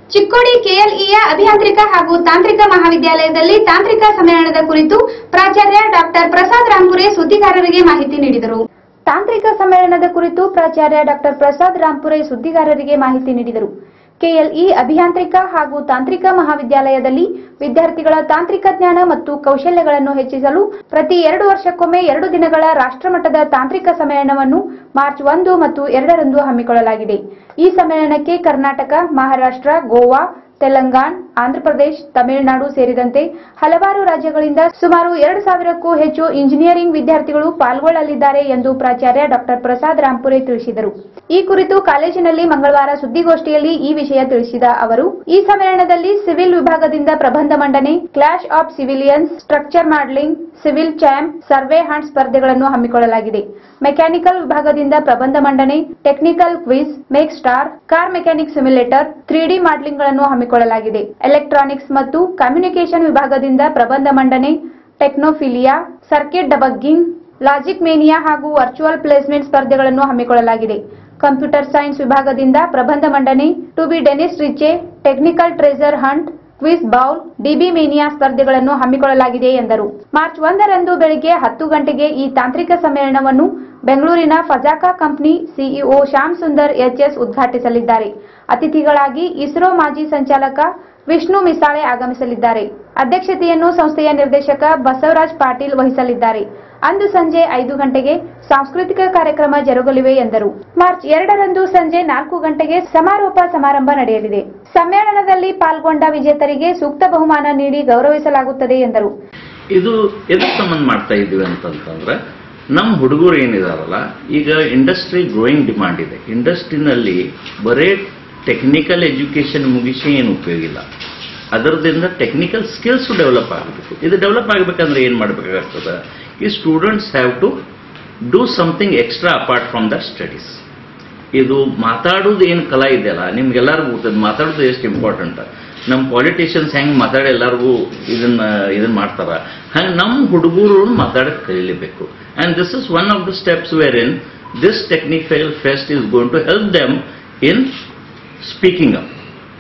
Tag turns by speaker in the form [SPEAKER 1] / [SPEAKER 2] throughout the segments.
[SPEAKER 1] ಚಿಕ್ಕೋಡಿ ಕೆಎಲ್ಇಯ ಅಭಿಯಾಂತ್ರಿಕ ಹಾಗೂ ತಾಂತ್ರಿಕ ಮಹಾವಿದ್ಯಾಲಯದಲ್ಲಿ ತಾಂತ್ರಿಕ ಸಮ್ಮೇಳನದ ಕುರಿತು ಪ್ರಾಚಾರ್ಯ ಡಾಕ್ಟರ್ ಪ್ರಸಾದ್ ರಾಂಪುರೆ ಸುದ್ದಿಗಾರರಿಗೆ ಮಾಹಿತಿ ನೀಡಿದರು ತಾಂತ್ರಿಕ ಸಮ್ಮೇಳನದ ಕುರಿತು ಪ್ರಾಚಾರ್ಯ ಡಾಕ್ಟರ್ ಪ್ರಸಾದ್ ರಾಂಪುರೆ ಸುದ್ದಿಗಾರರಿಗೆ ಮಾಹಿತಿ ನೀಡಿದರು ಕೆಎಲ್ಇ ಅಭಿಯಾಂತ್ರಿಕ ಹಾಗೂ ತಾಂತ್ರಿಕ ಮಹಾವಿದ್ಯಾಲಯದಲ್ಲಿ ವಿದ್ಯಾರ್ಥಿಗಳ ತಾಂತ್ರಿಕ ಜ್ಞಾನ ಮತ್ತು ಕೌಶಲ್ಯಗಳನ್ನು ಹೆಚ್ಚಿಸಲು ಪ್ರತಿ ಎರಡು ವರ್ಷಕ್ಕೊಮ್ಮೆ ಎರಡು ದಿನಗಳ ರಾಷ್ಟ್ರಮಟ್ಟದ ತಾಂತ್ರಿಕ ಸಮ್ಮೇಳನವನ್ನು ಮಾರ್ಚ್ ಒಂದು ಮತ್ತು ಎರಡರಂದು ಹಮ್ಮಿಕೊಳ್ಳಲಾಗಿದೆ ಈ ಸಮ್ಮೇಳನಕ್ಕೆ ಕರ್ನಾಟಕ ಮಹಾರಾಷ್ಟ್ರ ಗೋವಾ ತೆಲಂಗಾಣ ಆಂಧ್ರಪ್ರದೇಶ ತಮಿಳುನಾಡು ಸೇರಿದಂತೆ ಹಲವಾರು ರಾಜ್ಯಗಳಿಂದ ಸುಮಾರು ಎರಡು ಸಾವಿರಕ್ಕೂ ಹೆಚ್ಚು ಇಂಜಿನಿಯರಿಂಗ್ ವಿದ್ಯಾರ್ಥಿಗಳು ಪಾಲ್ಗೊಳ್ಳಲಿದ್ದಾರೆ ಎಂದು ಪ್ರಾಚಾರ್ಯ ಡಾಕ್ಟರ್ ಪ್ರಸಾದ್ ರಾಂಪುರೆ ತಿಳಿಸಿದರು ಈ ಕುರಿತು ಕಾಲೇಜಿನಲ್ಲಿ ಮಂಗಳವಾರ ಸುದ್ದಿಗೋಷ್ಠಿಯಲ್ಲಿ ಈ ವಿಷಯ ತಿಳಿಸಿದ ಅವರು ಈ ಸಮ್ಮೇಳನದಲ್ಲಿ ಸಿವಿಲ್ ವಿಭಾಗದಿಂದ ಪ್ರಬಂಧ ಮಂಡನೆ clash of civilians structure modelling civil champ survey hunt ಸ್ಪರ್ಧೆಗಳನ್ನು ಹಮ್ಮಿಕೊಳ್ಳಲಾಗಿದೆ ಮೆಕ್ಯಾನಿಕಲ್ ವಿಭಾಗದಿಂದ ಪ್ರಬಂಧ ಮಂಡನೆ technical quiz mech star car mechanic simulator three D ಮಾಡಲಿಂಗ್ಗಳನ್ನು ಹಮ್ಮಿಕೊಳ್ಳಲಾಗಿದೆ ಎಲೆಕ್ಟ್ರಾನಿಕ್ಸ್ ಮತ್ತು ಕಮ್ಯುನಿಕೇಷನ್ ವಿಭಾಗದಿಂದ ಪ್ರಬಂಧ ಮಂಡನೆ technophilia circuit debugging logic mania ಹಾಗೂ ವರ್ಚುವಲ್ ಪ್ಲೇಸ್ಮೆಂಟ್ ಸ್ಪರ್ಧೆಗಳನ್ನು ಹಮ್ಮಿಕೊಳ್ಳಲಾಗಿದೆ ಕಂಪ್ಯೂಟರ್ ಸೈನ್ಸ್ ವಿಭಾಗದಿಂದ ಪ್ರಬಂಧ ಮಂಡನೆ to be Dennis Ritchie technical treasure hunt quiz bowl DB mania ಸ್ಪರ್ಧೆಗಳನ್ನು ಹಮ್ಮಿಕೊಳ್ಳಲಾಗಿದೆ ಎಂದರು ಮಾರ್ಚ್ ಒಂದರಂದು ಬೆಳಗ್ಗೆ ಹತ್ತು ಗಂಟೆಗೆ ಈ ತಾಂತ್ರಿಕ ಸಮ್ಮೇಳನವನ್ನು ಬೆಂಗಳೂರಿನ Fajaka company CEO Shyam Sundar HS ಉದ್ಘಾಟಿಸಲಿದ್ದಾರೆ ಅತಿಥಿಗಳಾಗಿ ಇಸ್ರೋ ಮಾಜಿ ಸಂಚಾಲಕ ವಿಷ್ಣು ಮಿಸಾಳೆ ಆಗಮಿಸಲಿದ್ದಾರೆ ಅಧ್ಯಕ್ಷತೆಯನ್ನು ಸಂಸ್ಥೆಯ ನಿರ್ದೇಶಕ ಬಸವರಾಜ್ ಪಾಟೀಲ್ ವಹಿಸಲಿದ್ದಾರೆ ಅಂದು ಸಂಜೆ ಐದು ಗಂಟೆಗೆ ಸಾಂಸ್ಕೃತಿಕ ಕಾರ್ಯಕ್ರಮ ಜರುಗಲಿವೆ ಎಂದರು ಮಾರ್ಚ್ ಎರಡರಂದು ಸಂಜೆ ನಾಲ್ಕು ಗಂಟೆಗೆ ಸಮಾರೋಪ ಸಮಾರಂಭ ನಡೆಯಲಿದೆ ಸಮ್ಮೇಳನದಲ್ಲಿ ಪಾಲ್ಗೊಂಡ ವಿಜೇತರಿಗೆ ಸೂಕ್ತ ಬಹುಮಾನ ನೀಡಿ ಗೌರವಿಸಲಾಗುತ್ತದೆ ಎಂದರು
[SPEAKER 2] ಇದು ಎದಕ್ಕೆ ಸಂಬಂಧ ಮಾಡ್ತಾ ಇದ್ದೀವಿ ಅಂತಂತಂದ್ರೆ ನಮ್ಮ ಹುಡುಗರು ಏನಿದಾರಲ್ಲ ಈಗ ಇಂಡಸ್ಟ್ರಿ ಗ್ರೋಯಿಂಗ್ ಡಿಮಾಂಡ್ ಇದೆ ಇಂಡಸ್ಟ್ರಿನಲ್ಲಿ ಬರೇ ಟೆಕ್ನಿಕಲ್ ಎಜುಕೇಶನ್ ಮುಗಿಸಿ ಏನು ಉಪಯೋಗ ಇಲ್ಲ ಅದರದಿಂದ ಟೆಕ್ನಿಕಲ್ ಸ್ಕಿಲ್ಸ್ ಡೆವಲಪ್ ಆಗಬೇಕು ಇದು ಡೆವಲಪ್ ಆಗಬೇಕಂದ್ರೆ ಏನು ಮಾಡಬೇಕಾಗ್ತದೆ ಈ students have to do something extra apart from the studies ಇದು ಮಾತಾಡೋದು ಏನು ಕಲಾ ಇದೆಯಲ್ಲ ನಿಮ್ಗೆಲ್ಲರಿಗೂ ಗೊತ್ತದ ಮಾತಾಡೋದು ಎಷ್ಟು ಇಂಪಾರ್ಟೆಂಟ್ ನಮ್ಮ ಪಾಲಿಟಿಷಿಯನ್ಸ್ ಹೆಂಗೆ ಮಾತಾಡಿ ಎಲ್ಲರಿಗೂ ಇದನ್ನ ಇದನ್ನ ಮಾಡ್ತಾರ ಹಂಗೆ ನಮ್ಮ ಹುಡುಗರು ಮಾತಾಡಕ್ಕೆ ಕಲೀಲೇಬೇಕು and this is one of the steps where in this technical fest is going to help them in speaking up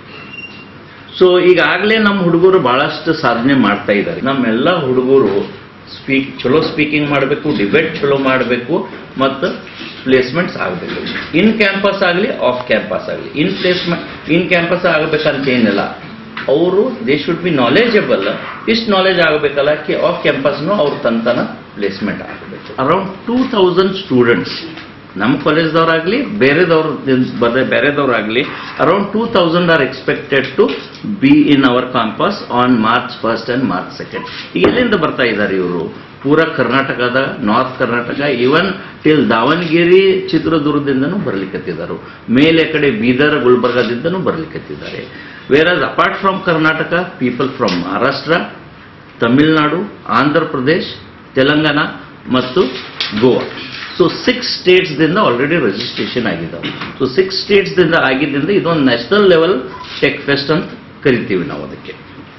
[SPEAKER 2] so ಈಗಾಗಲೇ ನಮ್ಮ ಹುಡುಗರು ಬಹಳಷ್ಟು ಸಾಧನೆ ಮಾಡ್ತಾ ಇದ್ದಾರೆ ನಮ್ಮೆಲ್ಲ ಹುಡುಗರು ಸ್ಪೀಕ್ ಚಲೋ ಸ್ಪೀಕಿಂಗ್ ಮಾಡಬೇಕು ಡಿಬೇಟ್ ಚಲೋ ಮಾಡಬೇಕು ಮತ್ತು ಪ್ಲೇಸ್ಮೆಂಟ್ಸ್ ಆಗಬೇಕು ಇನ್ ಕ್ಯಾಂಪಸ್ ಆಗಲಿ ಆಫ್ ಕ್ಯಾಂಪಸ್ ಆಗಲಿ ಇನ್ ಪ್ಲೇಸ್ಮೆಂಟ್ ಇನ್ ಕ್ಯಾಂಪಸ್ ಆಗಬೇಕಂತ ಏನಿಲ್ಲ ಅವರು ದೇ ಶುಡ್ ಬಿ ನಾಲೆಜಬಲ್ ಇಷ್ಟು ನಾಲೆಜ್ ಆಗಬೇಕಲ್ಲ ಕಿ ಆಫ್ ಕ್ಯಾಂಪಸ್ನು ಅವ್ರ ತಂತನ ಪ್ಲೇಸ್ಮೆಂಟ್ ಆಗಬೇಕು ಅರೌಂಡ್ ಟೂ ತೌಸಂಡ್ ಸ್ಟೂಡೆಂಟ್ಸ್ ನಮ್ಮ ಕಾಲೇಜ್ದವ್ರಾಗಲಿ ಬೇರೆದವ್ರು ಬರದೆ ಬೇರೆದವ್ರಾಗಲಿ around two thousand are expected to be in our campus on March first and March second ಎಲ್ಲಿಂದ ಬರ್ತಾ ಇದ್ದಾರೆ ಇವರು ಪೂರ ಕರ್ನಾಟಕದ north Karnataka even till Davanagere ಚಿತ್ರದುರ್ಗದಿಂದನೂ ಬರ್ಲಿಕ್ಕತ್ತಿದ್ದಾರೆ ಮೇಲೆ ಕಡೆ ಬೀದರ್ ಗುಲ್ಬರ್ಗದಿಂದನೂ ಬರ್ಲಿಕ್ಕತ್ತಿದ್ದಾರೆ where apart from Karnataka people from Maharashtra Tamil Nadu Andhra Pradesh Telangana ಮತ್ತು ಗೋವಾ ಸೊ ಸಿಕ್ಸ್ ಸ್ಟೇಟ್ಸ್ದಿಂದ ಆಲ್ರೆಡಿ ರಿಜಿಸ್ಟ್ರೇಷನ್ ಆಗಿದ್ದಾವೆ ಸೊ ಸಿಕ್ಸ್ ಸ್ಟೇಟ್ಸ್ದಿಂದ ಆಗಿದ್ದರಿಂದ ಇದೊಂದು ನ್ಯಾಷನಲ್ ಲೆವೆಲ್ ಟೆಕ್ ಫೆಸ್ಟ್ ಅಂತ ಕರಿತೀವಿ ನಾವು ಅದಕ್ಕೆ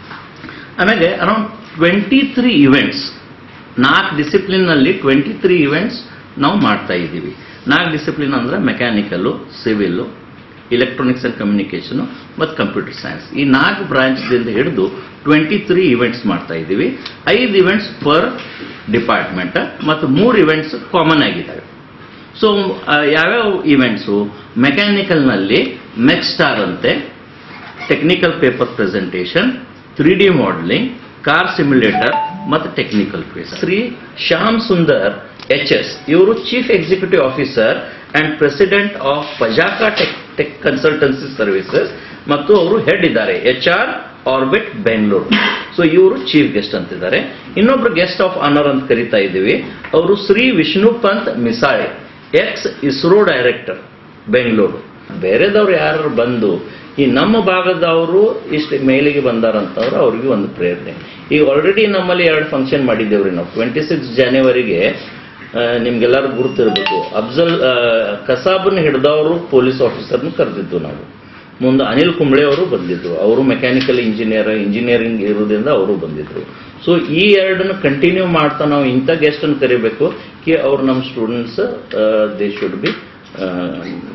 [SPEAKER 2] ಆಮೇಲೆ ಅರೌಂಡ್ ಟ್ವೆಂಟಿ ತ್ರೀ ಇವೆಂಟ್ಸ್ ನಾಲ್ಕು ಡಿಸಿಪ್ಲಿನ್ನಲ್ಲಿ ಟ್ವೆಂಟಿ ತ್ರೀ ಇವೆಂಟ್ಸ್ ನಾವು ಮಾಡ್ತಾ ಇದ್ದೀವಿ ನಾಲ್ಕು ಡಿಸಿಪ್ಲಿನ್ ಅಂದರೆ mechanical civil electronics and communication ಮತ್ತು ಕಂಪ್ಯೂಟರ್ ಸೈನ್ಸ್ ಈ ನಾಲ್ಕು ಬ್ರಾಂಚ್ದಿಂದ ಹಿಡಿದು ಟ್ವೆಂಟಿ ತ್ರೀ ಇವೆಂಟ್ಸ್ ಮಾಡ್ತಾ ಇದ್ದೀವಿ ಐದು ಇವೆಂಟ್ಸ್ ಪರ್ ಡಿಪಾರ್ಟ್ಮೆಂಟ್ ಮತ್ತು ಮೂರು ಇವೆಂಟ್ಸ್ ಕಾಮನ್ ಆಗಿದ್ದಾವೆ ಸೊ ಯಾವ್ಯಾವ ಇವೆಂಟ್ಸು ಮೆಕ್ಯಾನಿಕಲ್ನಲ್ಲಿ ಮೆಕ್ಸ್ಟಾರ್ ಅಂತೆ technical paper presentation three D modelling car simulator ಮತ್ತು technical quiz Shri Shyam Sundar H S ಇವರು chief executive officer and president of Pajaka tech tech consultancy services ಮತ್ತು ಅವರು ಹೆಡ್ ಇದ್ದಾರೆ H R orbit Bengaluru so ಇವರು ಚೀಫ್ ಗೆಸ್ಟ್ ಅಂತಿದ್ದಾರೆ ಇನ್ನೊಬ್ರು ಗೆಸ್ಟ್ ಆಫ್ ಆನರ್ ಅಂತ ಕರಿತಾ ಇದ್ದೀವಿ ಅವರು Shri Vishnu Pant Misale ex ISRO director Bengaluru ಬೇರೆದವ್ರು ಯಾರು ಬಂದು ಈ ನಮ್ಮ ಭಾಗದವರು ಇಷ್ಟು ಮೇಲಿಗೆ ಬಂದಾರಂತವ್ರು ಅವ್ರಿಗೆ ಒಂದು ಪ್ರೇರಣೆ ಈಗ ಆಲ್ರೆಡಿ ನಮ್ಮಲ್ಲಿ ಎರಡು ಫಂಕ್ಷನ್ ಮಾಡಿದ್ದೇವ್ರಿ ನಾವು ಟ್ವೆಂಟಿ ಸಿಕ್ಸ್ ಜನವರಿಗೆ ನಿಮ್ಗೆಲ್ಲರೂ ಗುರುತಿರ್ಬೇಕು ಅಫ್ಜಲ್ ಆ, ಕಸಾಬನ್ನ ಹಿಡ್ದವರು ಪೊಲೀಸ್ ಆಫೀಸರ್ನ ಕರೆದಿದ್ದು ನಾವು ಮುಂದೆ ಅನಿಲ್ ಕುಂಬ್ಳೆ ಅವರು ಬಂದಿದ್ರು ಅವರು ಮೆಕ್ಯಾನಿಕಲ್ ಇಂಜಿನಿಯರ್ ಇಂಜಿನಿಯರಿಂಗ್ ಇರೋದ್ರಿಂದ ಅವರು ಬಂದಿದ್ರು ಸೊ ಈ ಎರಡನ್ನು ಕಂಟಿನ್ಯೂ ಮಾಡ್ತಾ ನಾವು ಇಂಥ ಗೆಸ್ಟನ್ನು ಕರಿಬೇಕು ಕಿ ಅವ್ರು ನಮ್ಮ ಸ್ಟೂಡೆಂಟ್ಸ್ ದೇ ಶುಡ್ ಬಿ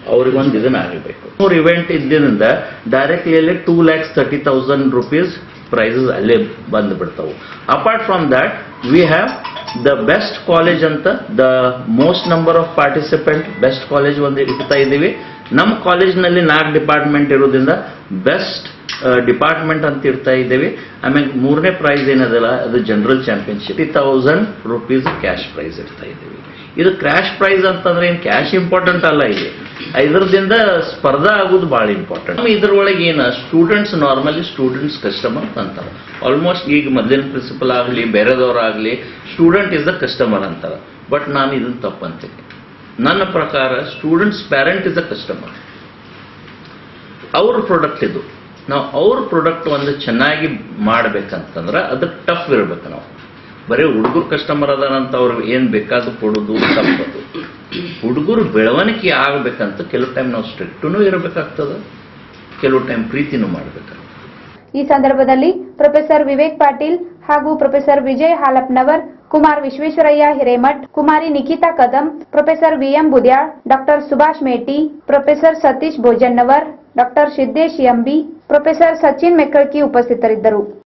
[SPEAKER 2] ಅವ್ರಿಗೊಂದು ಇದನ್ನ ಆಗಬೇಕು ಮೂರು ಇವೆಂಟ್ ಇದ್ದಿದ್ದರಿಂದ ಡೈರೆಕ್ಟ್ಲಿ ಅಲ್ಲಿ two lakhs thirty thousand rupees prizes ಅಲ್ಲೇ ಬಂದು ಬಿಡ್ತಾವು apart from that we have the best college ಅಂತ the most number of participant best college ಒಂದು ಇಡ್ತಾ ಇದ್ದೀವಿ ನಮ್ಮ ಕಾಲೇಜ್ನಲ್ಲಿ ನಾಲ್ಕು ಡಿಪಾರ್ಟ್ಮೆಂಟ್ ಇರೋದ್ರಿಂದ ಬೆಸ್ಟ್ ಡಿಪಾರ್ಟ್ಮೆಂಟ್ ಅಂತ ಇರ್ತಾ ಇದ್ದೇವೆ ಆಮೇಲೆ ಮೂರನೇ ಪ್ರೈಸ್ ಏನದಲ್ಲ ಅದು general championship thousand rupees cash prize ಇರ್ತಾ ಇದ್ದೀವಿ ಇದು ಕ್ಯಾಶ್ ಪ್ರೈಸ್ ಅಂತಂದ್ರೆ ಏನು ಕ್ಯಾಶ್ ಇಂಪಾರ್ಟೆಂಟ್ ಅಲ್ಲ ಇಲ್ಲಿ ಇದರದಿಂದ ಸ್ಪರ್ಧಾ ಆಗೋದು ಭಾಳ ಇಂಪಾರ್ಟೆಂಟ್ ಇದ್ರೊಳಗೆ ಏನು ಸ್ಟೂಡೆಂಟ್ಸ್ ನಾರ್ಮಲಿ ಸ್ಟೂಡೆಂಟ್ಸ್ ಕಸ್ಟಮರ್ ಅಂತಾರೆ ಆಲ್ಮೋಸ್ಟ್ ಈಗ ಮೊದಲಿನ ಪ್ರಿನ್ಸಿಪಲ್ ಆಗಲಿ ಬೇರೆದವರಾಗಲಿ ಸ್ಟೂಡೆಂಟ್ ಇಸ್ ದ ಕಸ್ಟಮರ್ ಅಂತಾರೆ ಬಟ್ ನಾನು ಇದನ್ನ ತಪ್ಪಂತೀನಿ ನನ್ನ ಪ್ರಕಾರ students parent is the customer ಅವ್ರ ಪ್ರಾಡಕ್ಟ್ ಇದು ನಾವು ಅವ್ರ ಪ್ರಾಡಕ್ಟ್ ಒಂದು ಚೆನ್ನಾಗಿ ಮಾಡ್ಬೇಕಂತಂದ್ರೆ ಅದಕ್ಕೆ ಟಫ್ ಇರ್ಬೇಕು ನಾವು ಬರೀ ಹುಡುಗರು ಕಸ್ಟಮರ್ ಅದಾರಂತ ಅವ್ರಿಗೆ ಏನ್ ಬೇಕಾದ್ರು ಕೊಡೋದು ತಪ್ಪದು ಹುಡುಗರು ಬೆಳವಣಿಗೆ ಆಗ್ಬೇಕಂತ ಕೆಲವು ಟೈಮ್ ನಾವು ಸ್ಟ್ರಿಕ್ಟೂ ಇರಬೇಕಾಗ್ತದ ಕೆಲವು ಟೈಮ್ ಪ್ರೀತಿನೂ ಮಾಡ್ಬೇಕಾಗ್ತದೆ
[SPEAKER 1] ಈ ಸಂದರ್ಭದಲ್ಲಿ ಪ್ರೊಫೆಸರ್ ವಿವೇಕ್ ಪಾಟೀಲ್ ಹಾಗೂ professor Vijay Halapnavar Kumar Vishweshwaraiah Hiremath Kumari Nikita Kadam professor VM Budyal doctor Subhash Meti professor Satish Bhojannavar doctor Siddesh MB professor Sachin Mekkalki ಉಪಸ್ಥಿತರಿದ್ದರು